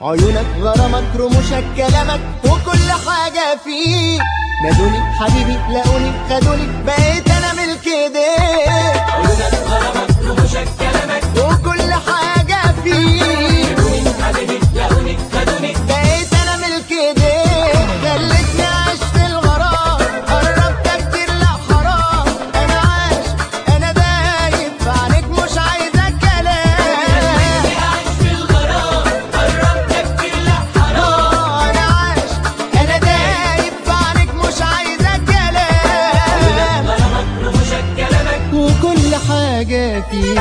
عيونك غرامك رموشك كلامك وكل حاجة فيك نادوني حبيبي لاقوني خدوني بقيت انا ملك ايديك عيونك غرامك رموشك كلامك وكل حاجة فيك خدوني حبيبي لاقوني خدوني بقيت انا ملك ايديك خلتني اعيش في الغرام قربت كتير لا حرام انا عايش انا دايب في عينيك مش عايزة كلام عايش في الغرام قربت كتير لا حرام انا عايش انا دايب في عينيك مش عايزة كلام غرامك رموشك كلامك وكل حاجة فيك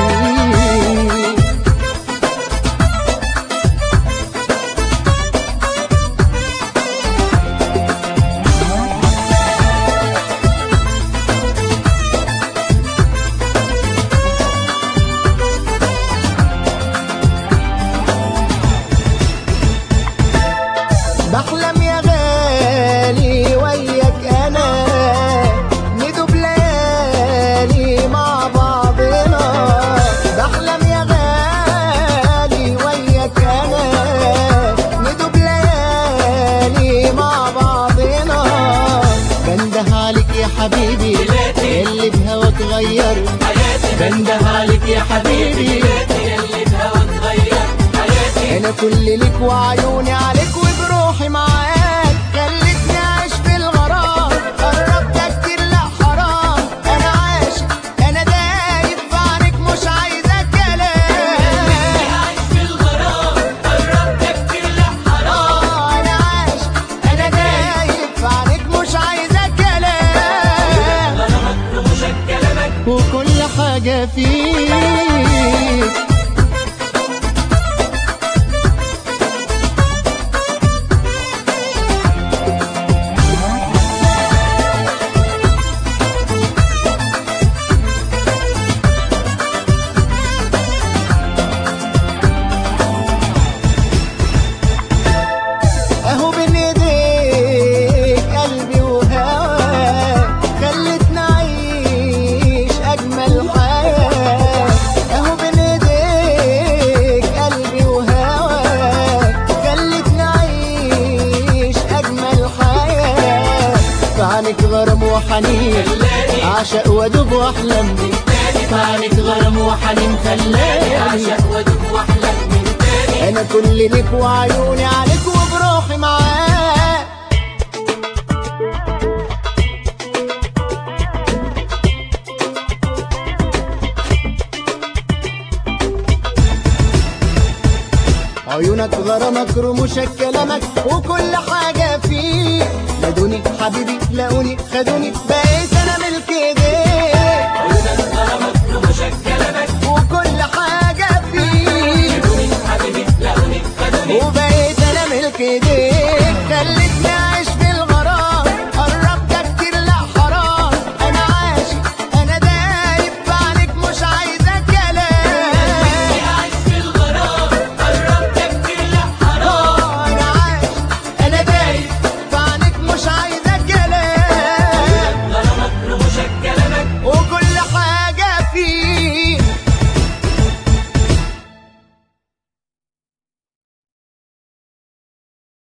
بحلم يا غالي وياك انا ندوب ليالي مع بعضنا بحلم يا غالي وياك انا ندوب ليالي مع بعضنا بنده عليك يا حبيبي اللي بهواك غير حياتي بنده عليك يا حبيبي حياتي اللي بهواك غير حياتي انا كل لك وعيوني عليك وبروحي معاك خلتني اعيش في الغرام قربت كتير لا حرام انا عاشق انا دايب في عينيك مش عايزه كلام عايش في الغرام قربت كتير لا حرام انا عاشق انا دايب في عينيك مش عايزه كلام غرامك رموشك كلامك وكل حاجه فيك اهو بين ايديك قلبي وهواك خلتنا اعيش اجمل حياه اهو بين ايديك قلبي وهواك خلتنا اعيش اجمل حياه في عينك غرام وحنين عشق وادوب واحلم في عينك غرام وحنين خلاني اعشق وادوب واحلم من تاني انا كل ليك وعيوني عليك وبروحي معاك عيونك غرامك رموشك كلامك وكل حاجة فيك نادوني حبيبي لاقوني خدوني بقيت